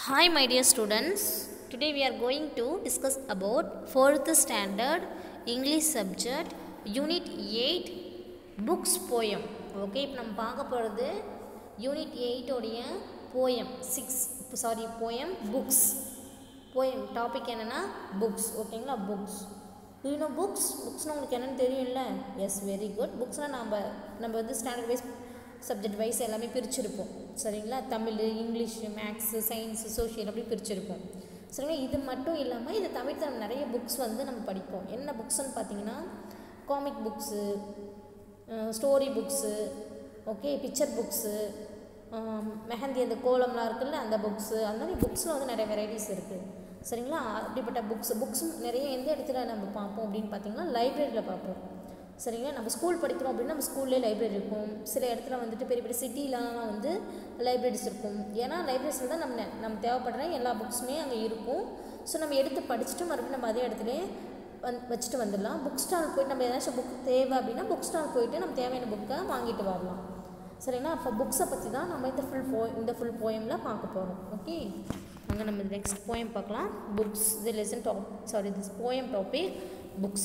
Hi my dear students, today we are going to discuss about 4th standard English subject Unit 8 Books Poem. Okay இப்போ நம்ம பார்க்க போகிறது unit எயிட்டோடைய poem six sorry poem books poem topic என்னென்னா books ஓகேங்களா books இன்னும் books புக்ஸ்னால் உங்களுக்கு என்னென்னு தெரியும்ல எஸ் வெரி குட் புக்ஸ்னால் நம்ம நம்ம வந்து ஸ்டாண்டர்ட் வைஸ் சப்ஜெக்ட் வைஸ் எல்லாமே பிரிச்சிருப்போம் சரிங்களா Tamil English maths science social அப்படி பிரிச்சிருப்போம் சரிங்களா இது மட்டும் இல்லாமல் இது தமிழ் நம்ம நிறைய புக்ஸ் வந்து நம்ம படிப்போம் என்ன புக்ஸ்ன்னு பார்த்தீங்கன்னா comic books story books okay picture books mehndi அந்த கோலம்லாம் இருக்குல்ல அந்த புக்ஸு அந்த மாதிரி புக்ஸில் வந்து நிறைய வெரைட்டிஸ் இருக்குது சரிங்களா அப்படிப்பட்ட புக்ஸ் புக்ஸும் நிறைய எந்த இடத்துல நம்ம பார்ப்போம் அப்படின்னு பார்த்தீங்கன்னா லைப்ரரியில் பார்ப்போம் சரிங்களா நம்ம ஸ்கூல் படிக்கிறோம் அப்படின்னா நம்ம ஸ்கூல்லேயே லைப்ரரி இருக்கும் சில இடத்துல வந்துட்டு பெரிய பெரிய சிட்டிலாம் வந்து லைப்ரரிஸ் இருக்கும் ஏன்னா லைப்ரரிஸில் தான் நம்ம நம்ம தேவைப்படுற எல்லா புக்ஸுமே அங்கே இருக்கும் ஸோ நம்ம எடுத்து படிச்சுட்டு மறுபடியும் நம்ம அதே இடத்துல வந் வச்சுட்டு வந்துடலாம் புக் ஸ்டால் போயிட்டு நம்ம ஏதாச்சும் புக் தேவை அப்படின்னா புக் ஸ்டால் போயிட்டு நம்ம தேவையான புக்கை வாங்கிட்டு வரலாம் சரிங்களா அப்போ புக்ஸை பற்றி தான் நம்ம இந்த ஃபுல் போ இந்த ஃபுல் போயமில் பார்க்க போகிறோம் ஓகே அங்கே நம்ம நெக்ஸ்ட் போயம் பார்க்கலாம் books the lesson top sorry this poem topic books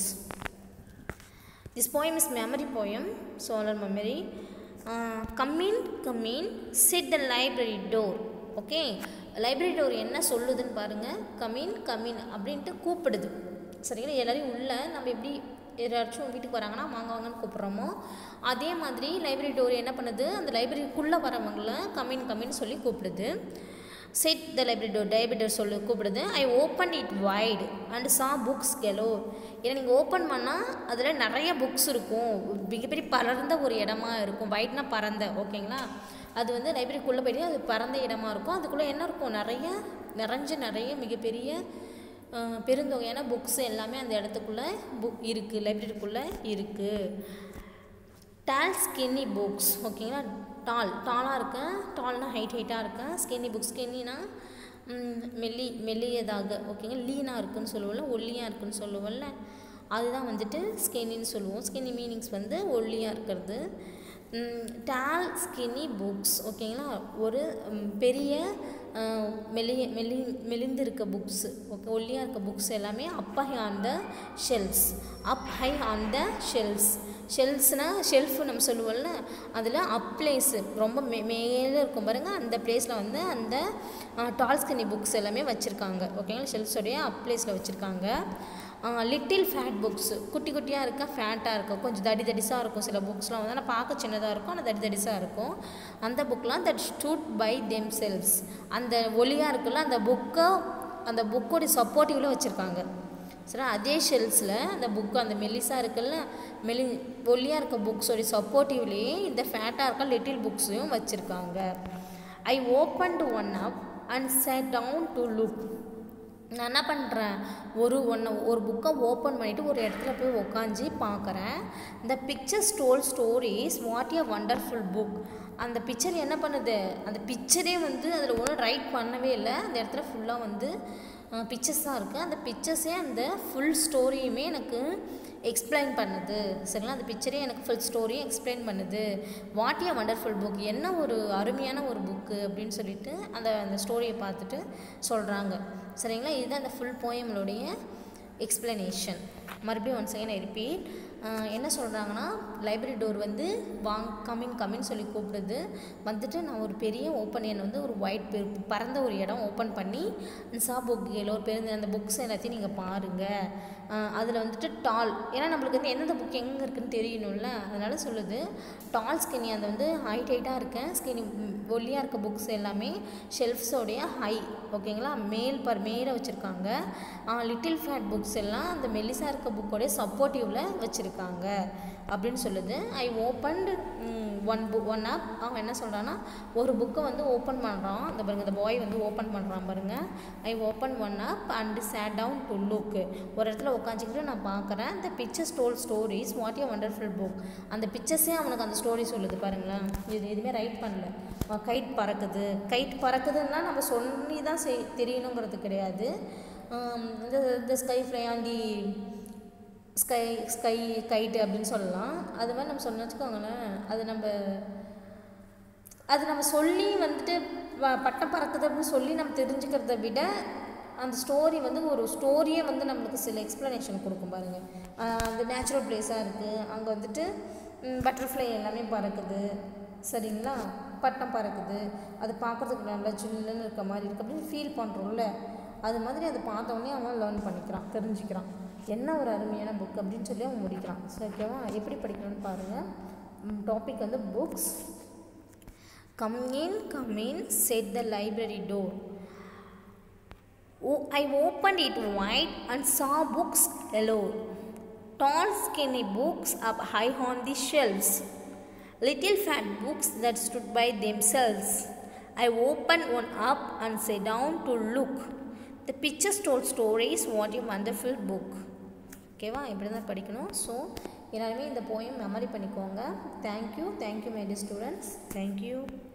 This poem is memory poem, solar memory. Uh, come in, come in, sit the library door. Okay library door என்ன சொல்லுதுன்னு பாருங்கள் come in come in அப்படின்ட்டு கூப்பிடுது சரிங்களா எல்லாரையும் உள்ளே நம்ம எப்படி யாராச்சும் வீட்டுக்கு வராங்கன்னா வாங்க வாங்கன்னு கூப்பிட்றோமோ அதே மாதிரி லைப்ரரி டோர் என்ன பண்ணுது அந்த லைப்ரரிக்குள்ளே வரவங்கள கமின் கமின்னு சொல்லி கூப்பிடுது set the library door library door சொல்லி கூப்பிடுது I open it wide and saw books galore ஏன்னா நீங்கள் ஓப்பன் பண்ணால் அதில் நிறைய புக்ஸ் இருக்கும் மிகப்பெரிய பறந்த ஒரு இடமா இருக்கும் வைட்னா பறந்த ஓகேங்களா அது வந்து லைப்ரரிக்குள்ளே போயிட்டு அது பறந்த இடமா இருக்கும் அதுக்குள்ளே என்ன இருக்கும் நிறைய நிறைஞ்ச நிறைய மிகப்பெரிய பெருந்தொகையான புக்ஸ் எல்லாமே அந்த இடத்துக்குள்ளே புக் இருக்குது லைப்ரரிக்குள்ளே இருக்குது டால் ஸ்கின்னி புக்ஸ் ஓகேங்களா டால் டாலாக இருக்கேன் டால்னால் ஹைட் ஹைட்டாக இருக்கேன் ஸ்கின்னி புக் ஸ்கின்னினா மெல்லி மெல்லியதாக ஓகேங்க லீனாக இருக்குன்னு சொல்லுவோம்ல ஒல்லியாக இருக்குன்னு சொல்லுவோம்ல அதுதான் வந்துட்டு ஸ்கின்னின்னு சொல்லுவோம் ஸ்கின்னி மீனிங்ஸ் வந்து ஒல்லியாக இருக்கிறது டால் ஸ்கின்னி புக்ஸ் ஓகேங்களா ஒரு பெரிய மெல்லிய மெல்லி மெலிந்து இருக்க புக்ஸு ஓகே ஒல்லியாக இருக்க புக்ஸ் எல்லாமே up high on the shelves up high on the shelves ஷெல்ஸ்னால் ஷெல்ஃபு நம்ம சொல்லுவோம்ல அதில் அப் பிளேஸு ரொம்ப மே மேலே இருக்கும் பாருங்கள் அந்த பிளேஸில் வந்து அந்த டால்ஸ்கனி புக்ஸ் எல்லாமே வச்சுருக்காங்க ஓகேங்களா ஷெல்ஸோடைய அப் பிளேஸில் வச்சுருக்காங்க லிட்டில் ஃபேட் புக்ஸு குட்டி குட்டியாக இருக்க ஃபேட்டாக இருக்கும் கொஞ்சம் தடி தடிசாக இருக்கும் சில புக்ஸ்லாம் வந்து ஆனால் பார்க்க சின்னதாக இருக்கும் ஆனால் தடி தடிசாக இருக்கும் அந்த புக்கெலாம் that stood by themselves அந்த ஒலியாக இருக்குல்ல அந்த புக்கை அந்த புக்கோடைய சப்போர்ட்டிவில் வச்சுருக்காங்க சரி அதே ஷெல்ஸில் அந்த புக்கு அந்த மெல்லிஸாக இருக்குல்ல மெலி ஒல்லியாக இருக்க புக்ஸோடைய சப்போர்ட்டிவ்லேயே இந்த ஃபேட்டாக இருக்க லிட்டில் புக்ஸையும் வச்சுருக்காங்க I opened one up and sat down to look நான் என்ன பண்ணுறேன் ஒரு ஒன்று ஒரு புக்கை ஓப்பன் பண்ணிவிட்டு ஒரு இடத்துல போய் உக்காஞ்சி பார்க்குறேன் இந்த picture stole stories what a wonderful book அந்த பிக்சர் என்ன பண்ணுது அந்த பிக்சரே வந்து அதில் ஒன்றும் ரைட் பண்ணவே இல்லை அந்த இடத்துல ஃபுல்லாக வந்து பிக்சர்ஸ் தான் இருக்குது அந்த பிக்சர்ஸே அந்த ஃபுல் ஸ்டோரியுமே எனக்கு எக்ஸ்பிளைன் பண்ணுது சரிங்களா அந்த பிக்சரே எனக்கு ஃபுல் ஸ்டோரியும் எக்ஸ்பிளைன் பண்ணுது வாட் ஏ வண்டர்ஃபுல் புக் என்ன ஒரு அருமையான ஒரு புக்கு அப்படின்னு சொல்லிட்டு அந்த அந்த ஸ்டோரியை பார்த்துட்டு சொல்கிறாங்க சரிங்களா இதுதான் அந்த ஃபுல் போயம்களுடைய எக்ஸ்பிளனேஷன் மறுபடியும் ஒன் செகண்ட் ஐ ரிப்பீட் என்ன சொல்கிறாங்கன்னா லைப்ரரி டோர் வந்து வாங் கமிங் கமின்னு சொல்லி கூப்பிடுது வந்துட்டு நான் ஒரு பெரிய ஓப்பன் எண் வந்து ஒரு ஒயிட் பறந்த ஒரு இடம் ஓப்பன் பண்ணி சா புக் ஒரு பெருந்த அந்த புக்ஸ் எல்லாத்தையும் நீங்கள் பாருங்கள் அதில் வந்துட்டு டால் ஏன்னா நம்மளுக்கு வந்து எந்தெந்த புக் எங்கே இருக்குதுன்னு தெரியணும்ல அதனால் சொல்லுது டால் ஸ்கின்னி அந்த வந்து ஹைட் ஹைட்டாக இருக்கேன் ஸ்கின்னி ஒல்லியாக இருக்க புக்ஸ் எல்லாமே ஷெல்ஃப்ஸோடைய ஹை ஓகேங்களா மேல் பர் மேலே வச்சுருக்காங்க லிட்டில் ஃபேட் புக்ஸ் எல்லாம் அந்த மெல்லிஸாக இருக்க புக்கோடைய சப்போர்ட்டிவில் வச்சுருக்காங்க அப்படின்னு சொல்லுது I opened one book one of அவன் என்ன சொல்கிறான்னா ஒரு புக்கை வந்து ஓப்பன் பண்ணுறான் இந்த பாருங்க இந்த பாய் வந்து ஓப்பன் பண்ணுறான் பாருங்கள் I open one of and sat down to look ஒரு இடத்துல உட்காந்துக்கிட்டு நான் பார்க்குறேன் இந்த pictures tell stories what a wonderful book அந்த பிக்சர்ஸே அவனுக்கு அந்த ஸ்டோரி சொல்லுது பாருங்களேன் இது எதுவுமே ரைட் பண்ணல கைட் பறக்குது கைட் பறக்குதுன்னா நம்ம சொல்லி தான் செய் தெரியணுங்கிறது கிடையாது இந்த இந்த sky fly on the sky sky kite அப்படின்னு சொல்லலாம் அது மாதிரி நம்ம சொன்ன வச்சுக்கோங்களேன் அது நம்ம அது நம்ம சொல்லி வந்துட்டு வ- பட்டம் பறக்குது அப்படின்னு சொல்லி நம்ம தெரிஞ்சுக்கிறத விட அந்த ஸ்டோரி வந்து ஒரு ஸ்டோரியே வந்து நம்மளுக்கு சில எக்ஸ்ப்ளனேஷன் கொடுக்கும் பாருங்கள் அந்த நேச்சுரல் பிளேஸாக இருக்குது அங்கே வந்துட்டு பட்டர்ஃப்ளை எல்லாமே பறக்குது சரிங்களா பட்டம் பறக்குது அது பார்க்குறதுக்கு நல்லா ஜில்லுன்னு இருக்க மாதிரி இருக்குது அப்படின்னு ஃபீல் பண்ணுறோம்ல அது மாதிரி அதை பார்த்தோன்னே அவன் லேர்ன் பண்ணிக்கிறான் தெரிஞ்சுக்கிறான் என்ன ஒரு அருமையான புக் அப்படின்னு சொல்லி அவன் முடிக்கிறான் சரி ஓகேவா எப்படி படிக்கணும்னு பாருங்கள் டாபிக் வந்து books come in come in said the library door Oh, I opened it wide and saw books alone. Tall, skinny books up high on the shelves. Little fat books that stood by themselves. I opened one up and sat down to look. The pictures told stories. What a wonderful book. ஓகேவா இப்படி தான் படிக்கணும் so எல்லாருமே இந்த poem memory பண்ணிக்கோங்க thank you thank you my dear students thank you